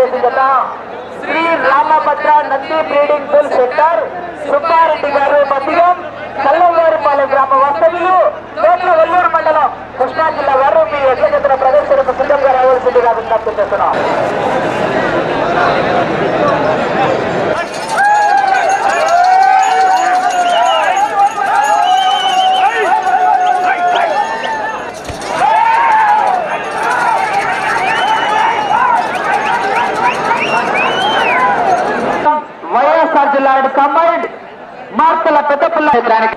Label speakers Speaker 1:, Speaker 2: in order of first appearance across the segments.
Speaker 1: మొదటి జత Shri Ramabhadra Nandi breeding bull centre Subbareddy garu మధ్యం కల్లవారిపాలెం గ్రామ వాస్తవ్యులు కోట్ల వెల్లూరు మండలం కృష్ణా జిల్లా వారు మీ ఎడ్ల జతల ప్రదర్శనకు సిద్ధంగా రావాల్సిందిగా విజ్ఞప్తి చేస్తున్నాం వైఎస్ఆర్ జిల్లా కంబైండ్ మార్తల పెద్దపల్ల ఎదురానికి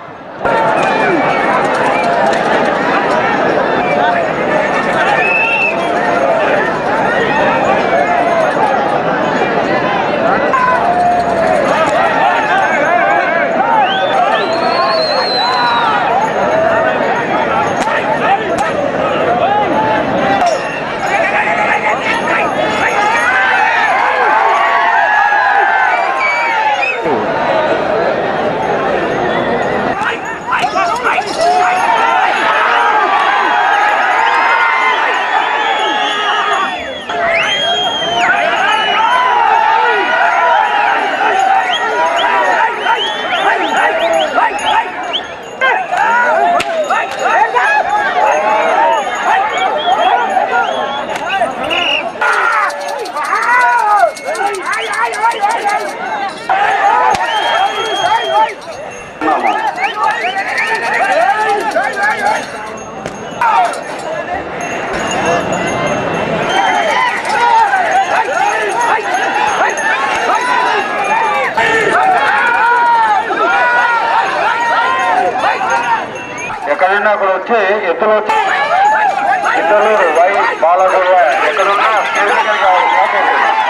Speaker 2: ఎక్కడైనా అక్కడ వచ్చి ఎత్తులు వచ్చి ఇద్దరు వై బాలగొడవ ఎక్కడున్నా స్టేజ్ దగ్గరికి రాకండి.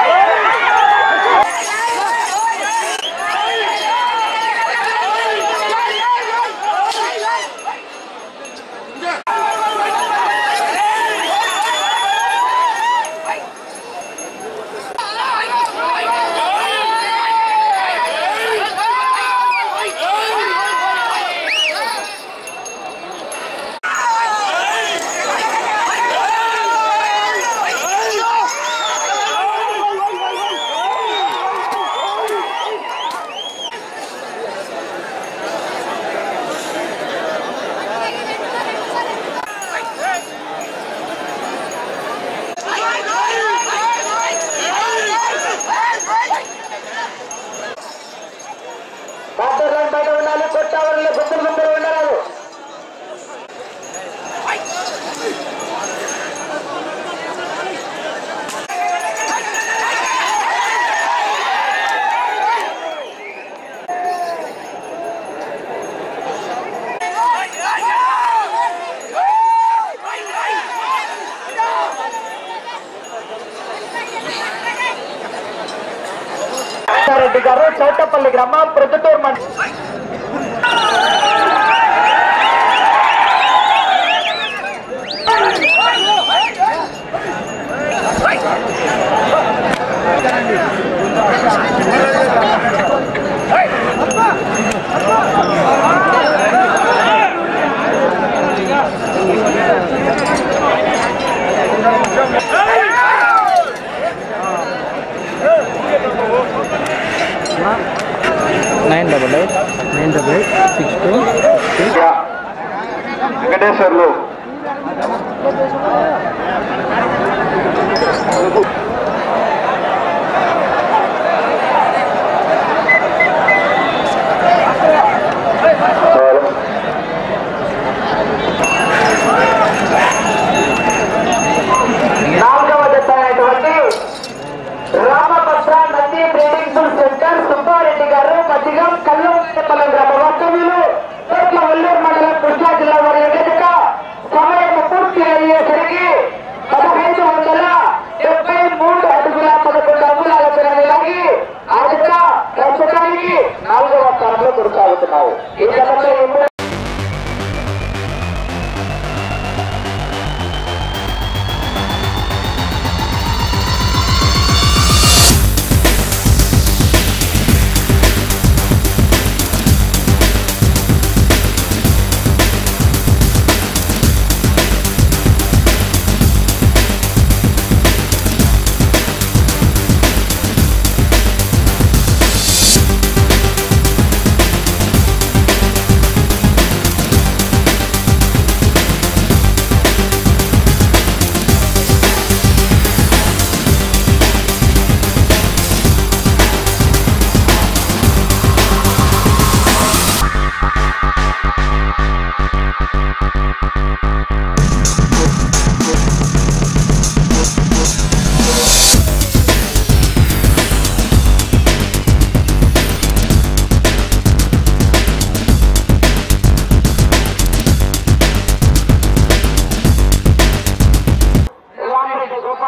Speaker 1: బార్డర్ లైన్ బయట ఉండాలి కొట్టావరణలో గుంపులు గుంపులు ఉండరాదు రెడ్డి గారు చౌటపల్లి గ్రామం ప్రొద్దుటూరు మండలం
Speaker 3: nine double eight nine double eight six two
Speaker 2: యా. వెంకటేశ్వర్లు
Speaker 1: నాలుగవ జత అయినటువంటి Ramabhadra Nandi breeding bull centre Subbareddy garu మధ్యగం కల్లంపల్లం గ్రామ వాస్తవ్యులు కోట్ల వల్లూరు మండలం కృష్ణా జిల్లా వారి ఎదుట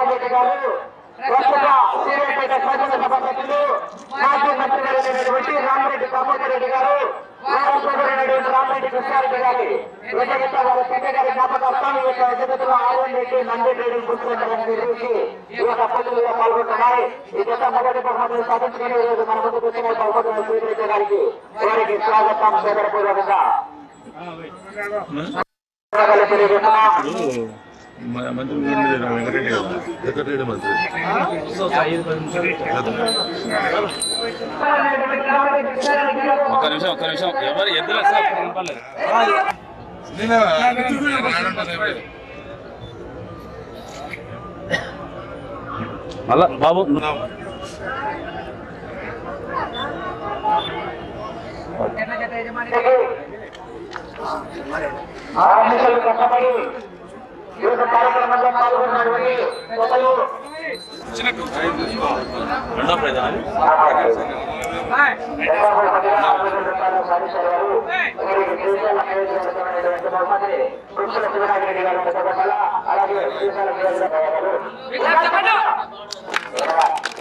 Speaker 1: శ్రీనివాస్ రెడ్డి గారు ప్రస్తుత సూర్యాపేట శాసనసభ సభ్యులు మాజీ మంత్రిగారైనటువంటి రామిరెడ్డి దామోదర్ రెడ్డి గారు వారి సోదరుడైన రామిరెడ్డి కృష్ణారెడ్డి గారి విజయగత వారి పెద్ద గారి జ్ఞాపకార్థం ఈ యొక్క జగత్తులో ఆర్ఎన్ రెడ్డి నంది ట్రేడింగ్ పుస్తకాలను నిర్వహించి ఈ యొక్క పనుల్లో పాల్గొంటున్నాయి ఈ జత మొదటి బహుమతిని సాధించుకుని ఈ రోజు మన ముందుకు వచ్చిన బహుమతులను స్వీకరించే గారికి వారికి స్వాగతం సోదరపూర్వకంగా తెలియజేస్తున్నాం
Speaker 4: మంత్రి వెంకటరెడ్డి గారు వెంకటరెడ్డి మంత్రి
Speaker 5: ఒక్క నిమిషం ఒక్క నిమిషం ఎవరు ఎద్దులు సార్ పర్లేదు మళ్ళా బాబు
Speaker 1: ఆఫీసులు కష్టపడి ఈ యొక్క కార్యక్రమంలో పాల్గొన్నటువంటి పెద్దలు
Speaker 5: రెండో ప్రధాని
Speaker 1: అలాగే